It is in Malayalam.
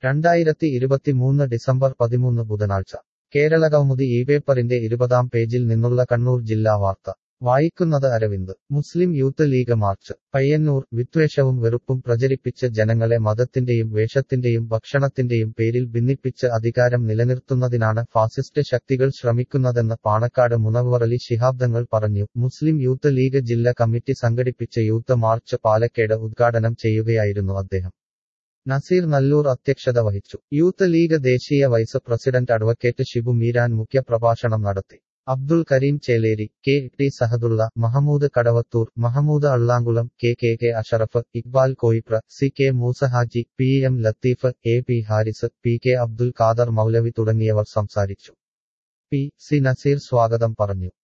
രണ്ടായിരത്തി ഇരുപത്തിമൂന്ന് ഡിസംബർ പതിമൂന്ന് ബുധനാഴ്ച കേരളകൗമുദി ഈ പേപ്പറിന്റെ ഇരുപതാം പേജിൽ നിന്നുള്ള കണ്ണൂർ ജില്ലാ വാർത്ത വായിക്കുന്നത് Aravind Muslim Youth League march Payyanur വിദ്വേഷവും വെറുപ്പും പ്രചരിപ്പിച്ച് ജനങ്ങളെ മതത്തിന്റെയും വേഷത്തിന്റെയും ഭക്ഷണത്തിന്റെയും പേരിൽ ഭിന്നിപ്പിച്ച് അധികാരം നിലനിർത്തുന്നതിനാണ് ഫാസിസ്റ്റ് ശക്തികൾ ശ്രമിക്കുന്നതെന്ന് പാണക്കാട് മുനവ്വറലി ശിഹാബ്ദങ്ങൾ പറഞ്ഞു മുസ്ലിം യൂത്ത് ലീഗ് ജില്ലാ കമ്മിറ്റി സംഘടിപ്പിച്ച യൂത്ത് മാർച്ച് പാലക്കേട് ഉദ്ഘാടനം ചെയ്യുകയായിരുന്നു അദ്ദേഹം നസീർ നല്ലൂർ അധ്യക്ഷത വഹിച്ചു യൂത്ത് ലീഗ് ദേശീയ vice president advocate Shibu Meeran മുഖ്യപ്രഭാഷണം നടത്തി Abdul Kareem Cheleri K T Sahadulla Mahmood Kadavathur Mahmood Allamkulam K K K Ashraf Iqbal Koyipra C K Moosahaji P M Latheef A P Haris P K Abdul Khader Moulavi തുടങ്ങിയവർ സംസാരിച്ചു പി സി നസീർ സ്വാഗതം പറഞ്ഞു